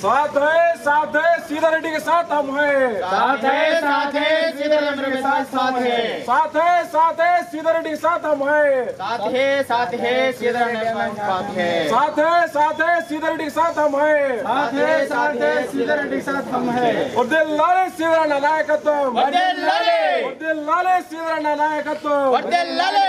साथ है साथ है सीधा रेड्डी के साथ हम हैं साथ है साथ है सीताराम के साथ साथ है साथ है साथ है सीधा रेड्डी के साथ हम हैं साथ है साथ है सीताराम के साथ है साथ है साथ है सीधा रेड्डी के साथ हम हैं साथ है साथ है सीताराम के साथ हम है వర్దిల్లాలి సీదరన్న నాయకత్వం వర్ధిల్లాలి! వర్దిల్లాలి సీదరన్న నాయకత్వం వర్ధిల్లాలి!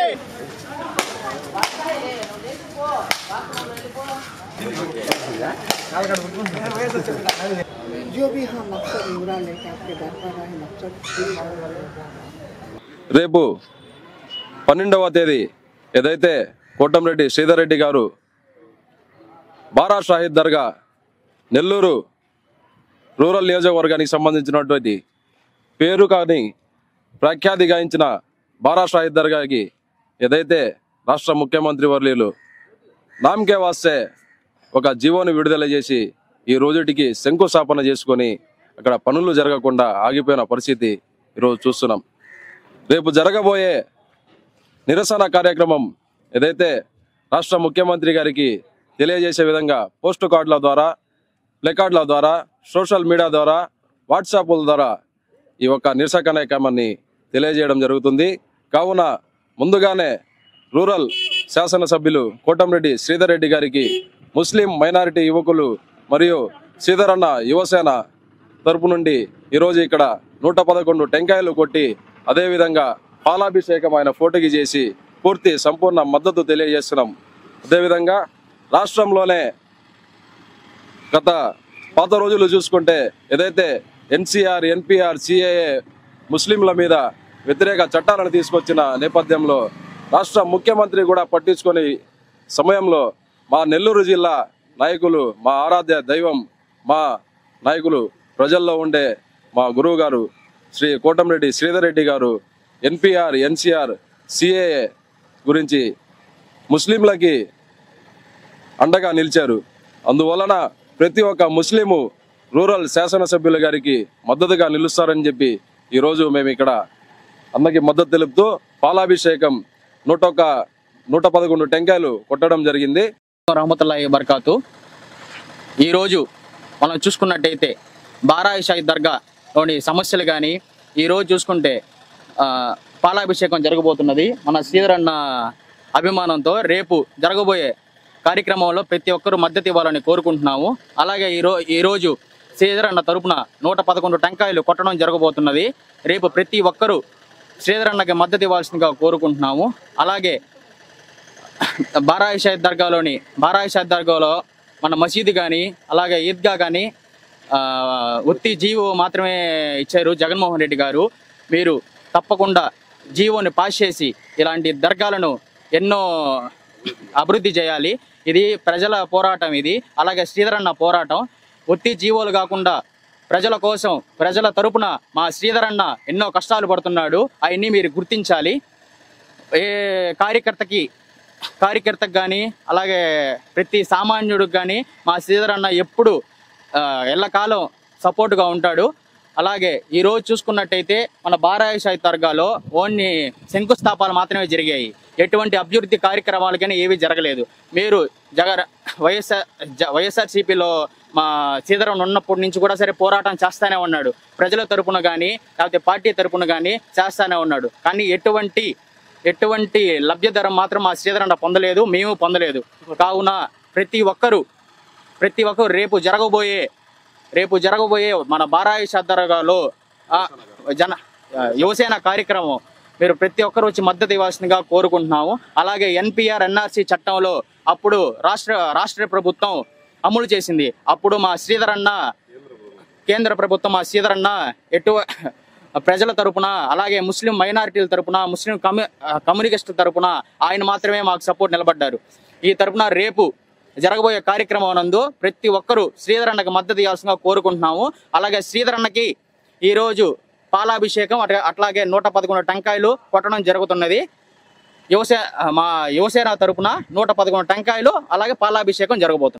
जो भी हम मकसद पूरा लेके आपके घर पर आए मकसद రేపు పన్నెండవ తేదీ ఏదైతే కోటంరెడ్డి శ్రీధర్ రెడ్డి గారు బారా షాహిద్ దర్గా నెల్లూరు రూరల్ నియోజకవర్గానికి సంబంధించినటువంటి పేరు కానీ ప్రఖ్యాతి గాయించిన బారా షాహిద్ దర్గాకి ఏదైతే రాష్ట్ర ముఖ్యమంత్రి వర్యులు నామకే వాస్తే ఒక జీవోని విడుదల చేసి ఈ రోజుటికి శంకుస్థాపన చేసుకొని అక్కడ పనులు జరగకుండా ఆగిపోయిన పరిస్థితి ఈరోజు చూస్తున్నాం రేపు జరగబోయే నిరసన కార్యక్రమం ఏదైతే రాష్ట్ర ముఖ్యమంత్రి గారికి తెలియజేసే విధంగా పోస్ట్ కార్డుల ద్వారా ప్లెకార్డుల ద్వారా సోషల్ మీడియా ద్వారా వాట్సాప్ల ద్వారా ఈ యొక్క నిరసన కార్యక్రమాన్ని తెలియజేయడం జరుగుతుంది కావున ముందుగానే రూరల్ శాసనసభ్యులు కోటంరెడ్డి శ్రీధర్ రెడ్డి గారికి ముస్లిం మైనారిటీ యువకులు మరియు శ్రీధరన్న యువసేన తరపు నుండి ఈరోజు ఇక్కడ నూట పదకొండు టెంకాయలు కొట్టి అదేవిధంగా పాలాభిషేకం ఆయన ఫోటోకి చేసి పూర్తి సంపూర్ణ మద్దతు తెలియజేస్తున్నాం అదేవిధంగా రాష్ట్రంలోనే గత పాత రోజులు చూసుకుంటే ఏదైతే ఎన్సీఆర్ ఎన్పిఆర్ సిఏఏ ముస్లింల మీద వ్యతిరేక చట్టాలను తీసుకొచ్చిన నేపథ్యంలో రాష్ట్ర ముఖ్యమంత్రి కూడా పట్టించుకొని సమయంలో మా నెల్లూరు జిల్లా నాయకులు మా ఆరాధ్య దైవం మా నాయకులు ప్రజల్లో ఉండే మా గురువు గారు శ్రీ కోటంరెడ్డి శ్రీధర్ రెడ్డి గారు ఎన్పిఆర్ ఎన్సిఆర్ సిఏఏ గురించి ముస్లింలకి అండగా నిలిచారు అందువలన ప్రతి ఒక్క ముస్లిము రూరల్ శాసనసభ్యుల గారికి మద్దతుగా నిలుస్తారని చెప్పి ఈరోజు మేము ఇక్కడ అందరికి మద్దతు తెలుపుతూ పాలాభిషేకం నూట ఒక్క నూట పదకొండు టెంకాయలు కొట్టడం జరిగింది రహమతుల్లాహి బర్కాతు ఈరోజు మనం చూసుకున్నట్టయితే బారాయి షాహి దర్గాలోని సమస్యలు కానీ ఈరోజు చూసుకుంటే ఆ, పాలాభిషేకం జరగబోతున్నది మన శ్రీధరన్న అభిమానంతో రేపు జరగబోయే కార్యక్రమంలో ప్రతి ఒక్కరూ మద్దతు ఇవ్వాలని కోరుకుంటున్నాము అలాగే ఈరో ఈరోజు శ్రీధరన్న తరపున నూట పదకొండు టెంకాయలు కొట్టడం జరగబోతున్నది రేపు ప్రతి ఒక్కరూ శ్రీధరన్నకి మద్దతు ఇవ్వాల్సిందిగా కోరుకుంటున్నాము అలాగే బారాయి షాహిద్ దర్గాలోని బారాయి షాహిద్ దర్గాలో మన మసీదు కానీ అలాగే ఈద్గా కానీ ఉత్తి జీవో మాత్రమే ఇచ్చారు జగన్మోహన్ రెడ్డి గారు మీరు తప్పకుండా జీవోని పాస్ చేసి ఇలాంటి దర్గాలను ఎన్నో అభివృద్ధి చేయాలి ఇది ప్రజల పోరాటం ఇది అలాగే శ్రీధరన్న పోరాటం ఒత్తి జీవోలు కాకుండా ప్రజల కోసం ప్రజల తరపున మా శ్రీధరన్న ఎన్నో కష్టాలు పడుతున్నాడు అవన్నీ మీరు గుర్తించాలి ఏ కార్యకర్తకి కార్యకర్తకు కానీ అలాగే ప్రతి సామాన్యుడికి కానీ మా శ్రీధర్ అన్న ఎప్పుడు ఆ, ఎల్లకాలం సపోర్ట్గా ఉంటాడు అలాగే ఈరోజు చూసుకున్నట్టయితే మన బారాయి షాయి దర్గాలో ఓన్లీ శంకుస్థాపనలు మాత్రమే జరిగాయి ఎటువంటి అభివృద్ధి కార్యక్రమాలు కానీ ఏవి జరగలేదు మీరు జగన్ వైఎస్ఆర్ జ- వైఎస్ఆర్సీపీలో మా శ్రీధరన్ ఉన్నప్పటి నుంచి కూడా సరే పోరాటం చేస్తానే ఉన్నాడు ప్రజల తరపున కానీ లేకపోతే పార్టీ తరపున కానీ చేస్తానే ఉన్నాడు కానీ ఎటువంటి ఎటువంటి లభ్యధరం మాత్రం మా శ్రీధరన్న పొందలేదు మేము పొందలేదు కావున ప్రతి ఒక్కరూ ప్రతి ఒక్కరు రేపు జరగబోయే రేపు జరగబోయే మన బారాయి సద్దరగాలో జన ఆ, యువసేన కార్యక్రమం మీరు ప్రతి ఒక్కరు వచ్చి మద్దతు ఇవ్వాల్సిందిగా కోరుకుంటున్నాము అలాగే ఎన్పిఆర్ ఎన్ఆర్సి చట్టంలో అప్పుడు రాష్ట్ర రాష్ట్ర ప్రభుత్వం అమలు చేసింది అప్పుడు మా శ్రీధరన్న కేంద్ర ప్రభుత్వం మా శ్రీధరన్న ఎటు ప్రజల తరపున అలాగే ముస్లిం మైనారిటీల తరపున ముస్లిం కమ్యూ కమ్యూనిస్టుల తరపున ఆయన మాత్రమే మాకు సపోర్ట్ నిలబడ్డారు ఈ తరపున రేపు జరగబోయే కార్యక్రమం నందు ప్రతి ఒక్కరూ శ్రీధరన్నకి మద్దతు ఇవ్వాల్సిందిగా కోరుకుంటున్నాము అలాగే శ్రీధరన్నకి ఈరోజు పాలాభిషేకం అట్లా అట్లాగే నూట పదకొండు టెంకాయలు కొట్టడం జరుగుతున్నది యువసే మా యువసేన తరపున నూట పదకొండు టెంకాయలు అలాగే పాలాభిషేకం జరగబోతుంది